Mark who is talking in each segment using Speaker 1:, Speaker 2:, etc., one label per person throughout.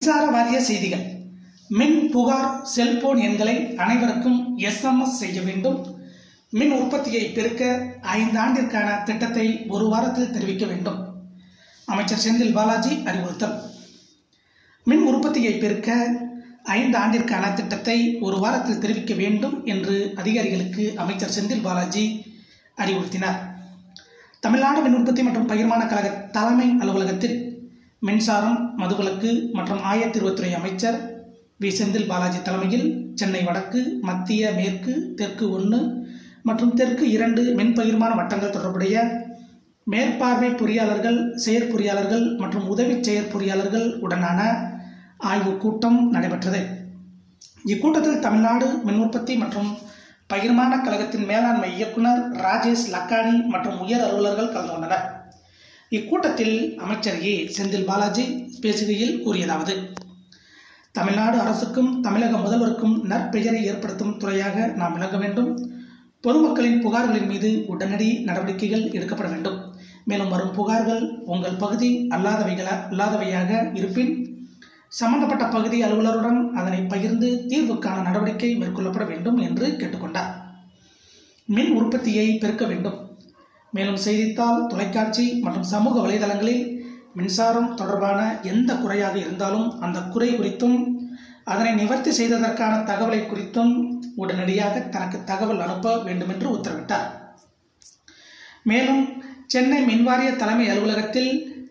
Speaker 1: மின்சார வாரிய செய்திகள் மின் புகார் செல்போன் எண்களை அனைவருக்கும் எஸ்எம்எஸ் செய்ய வேண்டும் மின் உற்பத்தியை பெருக்க ஐந்து ஆண்டிற்கான திட்டத்தை ஒரு வாரத்தில் தெரிவிக்க வேண்டும் அமைச்சர் செந்தில் பாலாஜி அறிவுறுத்தல் மின் உற்பத்தியை பெருக்க ஐந்து ஆண்டிற்கான திட்டத்தை ஒரு வாரத்தில் தெரிவிக்க வேண்டும் என்று அதிகாரிகளுக்கு அமைச்சர் செந்தில் பாலாஜி அறிவுறுத்தினார் தமிழ்நாடு மின் உற்பத்தி மற்றும் பகிர்மான கழக தலைமை அலுவலகத்தில் மின்சாரம் மதுவிலக்கு மற்றும் ஆயத்தீர்வுத்துறை அமைச்சர் வி செந்தில் பாலாஜி தலைமையில் சென்னை வடக்கு மத்திய மேற்கு தெற்கு ஒன்று மற்றும் தெற்கு இரண்டு மின் பகிர்மான வட்டங்கள் தொடர்புடைய மேற்பார்வை பொறியாளர்கள் செயற்பொறியாளர்கள் மற்றும் உதவி செயற்பொறியாளர்கள் உடனான ஆய்வுக் கூட்டம் நடைபெற்றது இக்கூட்டத்தில் தமிழ்நாடு மின் உற்பத்தி மற்றும் பகிர்மான கழகத்தின் மேலாண்மை இயக்குனர் ராஜேஷ் லக்கானி மற்றும் உயர் அலுவலர்கள் கலந்து கொண்டனர் இக்கூட்டத்தில் அமைச்சர் ஏ செந்தில் பாலாஜி பேசுகையில் கூறியதாவது தமிழ்நாடு அரசுக்கும் தமிழக முதல்வருக்கும் நற்பெயரை ஏற்படுத்தும் துறையாக நாம் விளங்க வேண்டும் பொதுமக்களின் புகார்களின் மீது உடனடி நடவடிக்கைகள் எடுக்கப்பட வேண்டும் மேலும் வரும் புகார்கள் உங்கள் பகுதி அல்லாதவைகள அல்லாதவையாக இருப்பின் சம்பந்தப்பட்ட பகுதி அலுவலருடன் அதனை பகிர்ந்து தீர்வுக்கான நடவடிக்கை மேற்கொள்ளப்பட வேண்டும் என்று கேட்டுக்கொண்டார் மின் உற்பத்தியை பெருக்க வேண்டும் மேலும் செய்தித்தாள் தொலைக்காட்சி மற்றும் சமூக வலைதளங்களில் மின்சாரம் தொடர்பான எந்த குறையாக இருந்தாலும் அந்த குறை குறித்தும் அதனை நிவர்த்தி செய்ததற்கான தகவலை குறித்தும் உடனடியாக தனக்கு தகவல் அனுப்ப வேண்டும் என்று உத்தரவிட்டார் மேலும் சென்னை மின்வாரிய தலைமை அலுவலகத்தில்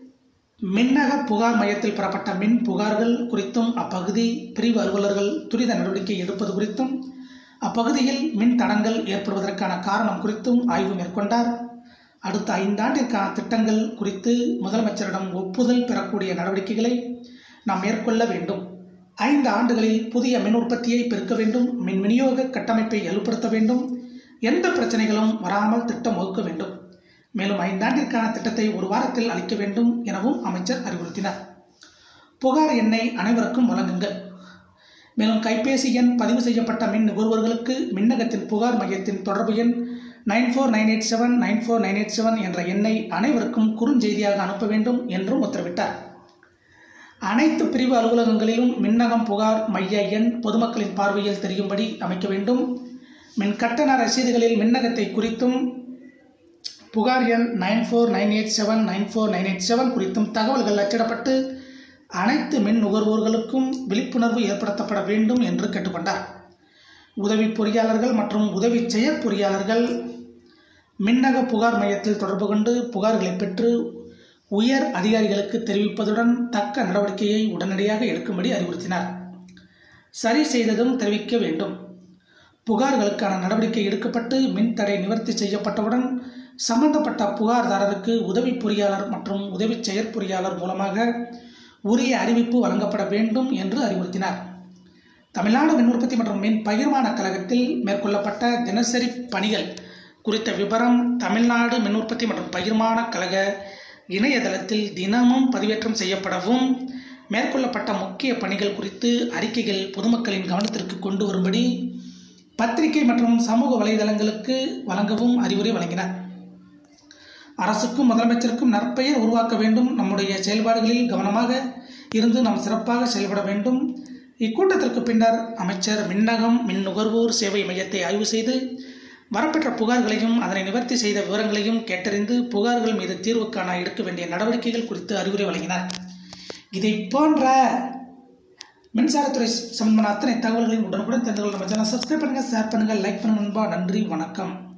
Speaker 1: மின்னக புகார் மையத்தில் பெறப்பட்ட மின் புகார்கள் குறித்தும் அப்பகுதி பிரிவு அலுவலர்கள் துரித நடவடிக்கை எடுப்பது குறித்தும் அப்பகுதியில் மின் தடங்கள் ஏற்படுவதற்கான காரணம் குறித்தும் ஆய்வு மேற்கொண்டார் அடுத்த ஐந்தாண்டிற்கான திட்டங்கள் குறித்து முதலமைச்சரிடம் ஒப்புதல் பெறக்கூடிய நடவடிக்கைகளை நாம் மேற்கொள்ள வேண்டும் ஐந்து ஆண்டுகளில் புதிய மின் உற்பத்தியை பெருக்க வேண்டும் மின் விநியோக கட்டமைப்பை வலுப்படுத்த வேண்டும் எந்த பிரச்சனைகளும் வராமல் திட்டம் வகுக்க வேண்டும் மேலும் ஐந்தாண்டிற்கான திட்டத்தை ஒரு வாரத்தில் அளிக்க வேண்டும் எனவும் அமைச்சர் அறிவுறுத்தினார் புகார் எண்ணை அனைவருக்கும் வழங்குங்கள் மேலும் கைபேசி எண் பதிவு செய்யப்பட்ட மின் நுகர்வோர்களுக்கு மின்னகத்தின் புகார் மையத்தின் தொடர்பு எண் nine four nine eight seven nine four nine eight seven என்ற எண்ணை அனைவருக்கும் குறுஞ்செய்தியாக அனுப்ப வேண்டும் என்றும் உத்தரவிட்டார் அனைத்து பிரிவு அலுவலகங்களிலும் மின்னகம் புகார் மைய எண் பொதுமக்களின் பார்வையில் தெரியும்படி அமைக்க வேண்டும் மின் கட்டண ரசீதுகளில் மின்னகத்தை குறித்தும் புகார் எண் nine four nine eight seven nine four nine eight seven குறித்தும் தகவல்கள் அச்சிடப்பட்டு அனைத்து மின் நுகர்வோர்களுக்கும் விழிப்புணர்வு ஏற்படுத்தப்பட வேண்டும் என்று கேட்டுக்கொண்டார் உதவி பொறியாளர்கள் மற்றும் உதவி செயற்பொறியாளர்கள் மின்னக புகார் மையத்தில் தொடர்பு கொண்டு புகார்களை பெற்று உயர் அதிகாரிகளுக்கு தெரிவிப்பதுடன் தக்க நடவடிக்கையை உடனடியாக எடுக்கும்படி அறிவுறுத்தினார் சரி செய்ததும் தெரிவிக்க வேண்டும் புகார்களுக்கான நடவடிக்கை எடுக்கப்பட்டு மின் தடை நிவர்த்தி செய்யப்பட்டவுடன் சம்பந்தப்பட்ட புகார்தாரருக்கு உதவி பொறியாளர் மற்றும் உதவி செயற்பொறியாளர் மூலமாக உரிய அறிவிப்பு வழங்கப்பட வேண்டும் என்று அறிவுறுத்தினார் தமிழ்நாடு மின் உற்பத்தி மற்றும் மின் பகிர்மான கழகத்தில் மேற்கொள்ளப்பட்ட தினசரி பணிகள் குறித்த விவரம் தமிழ்நாடு மின் உற்பத்தி மற்றும் பகிர்மான கழக இணையதளத்தில் தினமும் பதிவேற்றம் செய்யப்படவும் மேற்கொள்ளப்பட்ட முக்கிய பணிகள் குறித்து அறிக்கைகள் பொதுமக்களின் கவனத்திற்கு கொண்டு வரும்படி பத்திரிகை மற்றும் சமூக வலைதளங்களுக்கு வழங்கவும் அறிவுரை வழங்கினார் அரசுக்கும் முதலமைச்சருக்கும் நற்பெயர் உருவாக்க வேண்டும் நம்முடைய செயல்பாடுகளில் கவனமாக இருந்து நாம் சிறப்பாக செயல்பட வேண்டும் இக்கூட்டத்திற்கு பின்னர் அமைச்சர் மின்னகம் மின் நுகர்வோர் சேவை மையத்தை ஆய்வு செய்து வரப்பெற்ற புகார்களையும் அதனை நிவர்த்தி செய்த விவரங்களையும் கேட்டறிந்து புகார்கள் மீது தீர்வு காண எடுக்க வேண்டிய நடவடிக்கைகள் குறித்து அறிவுரை வழங்கினார் இதை போன்ற மின்சாரத்துறை சம்பந்தமான அத்தனை தகவல்களையும் உடனுக்குடன் தெரிந்து கொள்ள நம்ம சேனல் சப்ஸ்கிரைப் பண்ணுங்கள் ஷேர் பண்ணுங்கள் லைக் பண்ணுங்கள் நண்பா நன்றி வணக்கம்